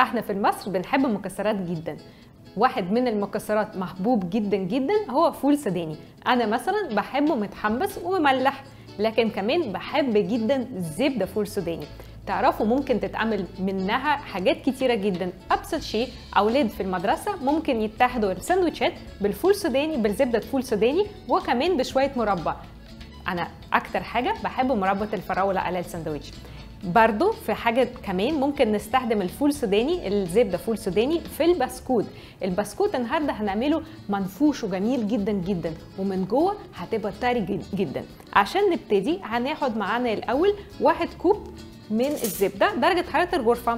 احنا في مصر بنحب المكسرات جدا واحد من المكسرات محبوب جدا جدا هو فول سوداني انا مثلا بحبه متحمص ومملح لكن كمان بحب جدا زبده فول سوداني تعرفوا ممكن تتعمل منها حاجات كتيره جدا ابسط شيء اولاد في المدرسه ممكن يتحدوا الساندوتشات بالفول سوداني بالزبده فول سوداني وكمان بشويه مربى انا اكتر حاجه بحب مربى الفراوله على الساندوتش برضو في حاجة كمان ممكن نستخدم الفول سوداني الزبدة فول سوداني في البسكوت البسكوت النهاردة هنعمله منفوش وجميل جدا جدا ومن جوه هتبقى طري جدا عشان نبتدي هناخد معانا الأول واحد كوب من الزبدة درجة حرارة الغرفة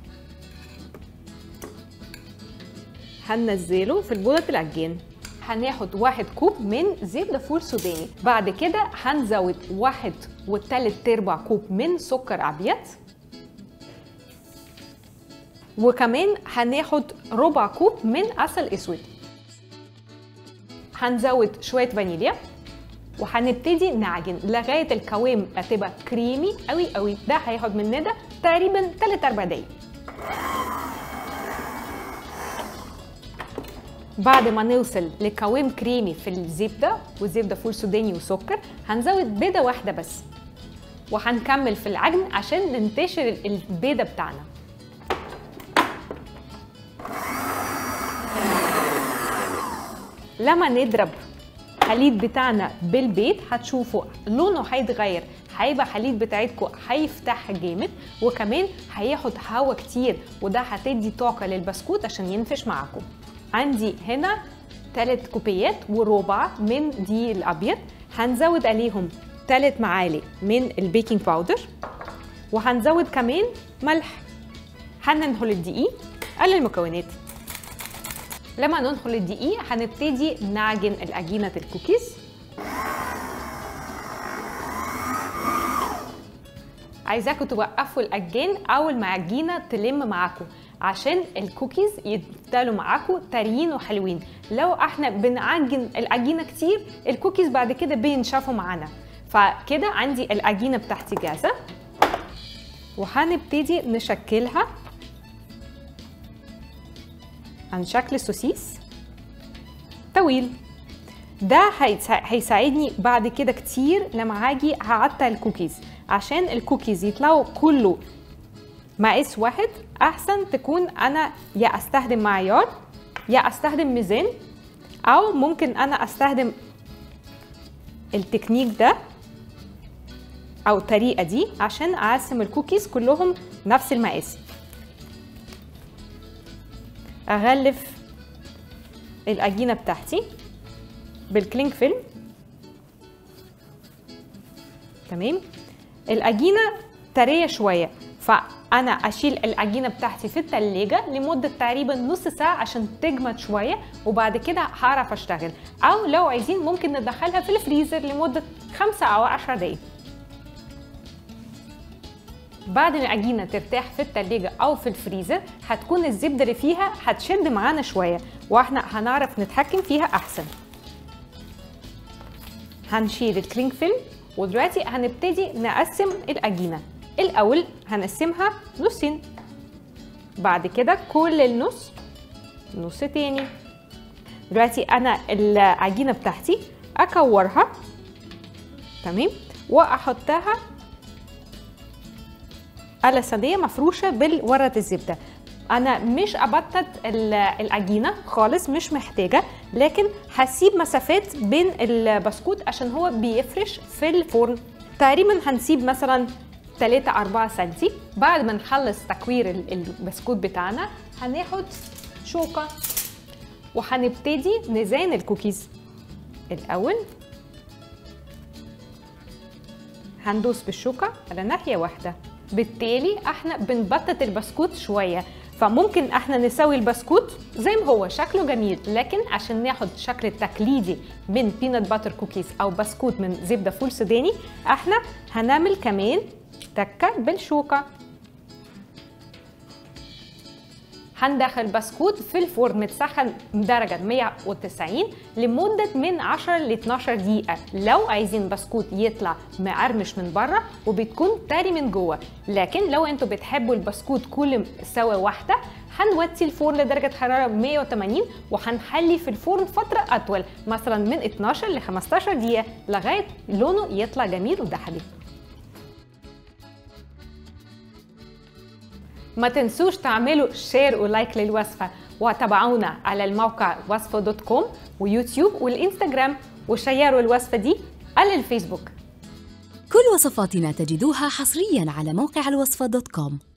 هننزله في البولة العجين هناخد واحد كوب من زبدة فول سوداني بعد كده هنزود واحد وتلات ارباع كوب من سكر ابيض وكمان هناخد ربع كوب من عسل اسود هنزود شوية فانيليا وهنبتدي نعجن لغاية القوام هتبقى كريمي قوي قوي ده هياخد مننا تقريبا 3 4 دقايق بعد ما نوصل لقوام كريمي في الزبدة والزبدة فول سوداني وسكر هنزود بيضة واحدة بس وهنكمل في العجن عشان ننتشر البيضة بتاعنا لما نضرب الحليب بتاعنا بالبيض هتشوفوا لونه هيتغير هيبقى الحليب بتاعتكم هيفتح جامد وكمان هياخد هوا كتير وده هتدي طاقه للبسكوت عشان ينفش معاكم عندي هنا ثلاث كوبايات وربع من دي الابيض هنزود عليهم ثلاث معالق من البيكنج باودر وهنزود كمان ملح هننخل الدقيق على المكونات لما ندخل الدقيق هنبتدي نعجن العجينة الكوكيز عايزاكم توقفوا العجين اول ما العجينه تلم معاكم عشان الكوكيز يفضلوا معاكم طريين وحلوين لو احنا بنعجن العجينه كتير الكوكيز بعد كده بينشفوا معانا فكده عندي العجينه بتاعتي جاهزه وهنبتدي نشكلها عن شكل سوسيس طويل ده هيساعدني بعد كده كتير لما هاجي هقطع الكوكيز عشان الكوكيز يطلعوا كله مقاس واحد احسن تكون انا يا استخدم معيار يا استخدم ميزان او ممكن انا استخدم التكنيك ده او الطريقه دي عشان اقسم الكوكيز كلهم نفس المقاس اغلف العجينه بتاعتي بالكلينج فيلم تمام العجينه طريه شويه فانا اشيل العجينه بتاعتي في التلاجة لمده تقريبا نص ساعه عشان تجمد شويه وبعد كده هعرف اشتغل او لو عايزين ممكن ندخلها في الفريزر لمده خمسة او عشر دقايق بعد ما العجينه ترتاح في التلاجة او في الفريزر هتكون الزبده اللي فيها هتشد معانا شويه واحنا هنعرف نتحكم فيها احسن هنشيل الكلينج فيلم ودلوقتي هنبتدي نقسم العجينه الاول هنقسمها نصين بعد كده كل النص نص تاني دلوقتي انا العجينه بتاعتي اكورها تمام واحطها على صينيه مفروشه بالورقه الزبده انا مش ابطط العجينه خالص مش محتاجه لكن هسيب مسافات بين البسكوت عشان هو بيفرش في الفرن تقريبا هنسيب مثلا 3 4 سنتي بعد ما نخلص تكوير البسكوت بتاعنا هناخد شوكه وهنبتدي نزين الكوكيز الاول هندوس بالشوكه على ناحيه واحده بالتالي احنا بنبطط البسكوت شويه فممكن احنا نسوي البسكوت زي ما هو شكله جميل لكن عشان ناخد شكل التقليدي من بينات باتر كوكيز او بسكوت من زبده فول سوداني احنا هنعمل كمان تكه بالشوكه هندخل بسكوت في الفرن متسخن درجة 190 لمدة من 10 ل 12 دقيقة لو عايزين بسكوت يطلع مقرمش من بره وبتكون طري من جوه لكن لو انتوا بتحبوا البسكوت كل سوا واحدة هنوطي الفرن لدرجة حرارة 180 وهنحلي في الفرن فترة أطول مثلا من 12 ل 15 دقيقة لغاية لونه يطلع جميل وذهبي ما تنسوش تعملوا شير ولايك للوصفة وتابعونا على الموقع وصفة دوت كوم ويوتيوب والإنستغرام وشيروا الوصفة دي على الفيسبوك كل وصفاتنا تجدوها حصريا على موقع الوصفة دوت كوم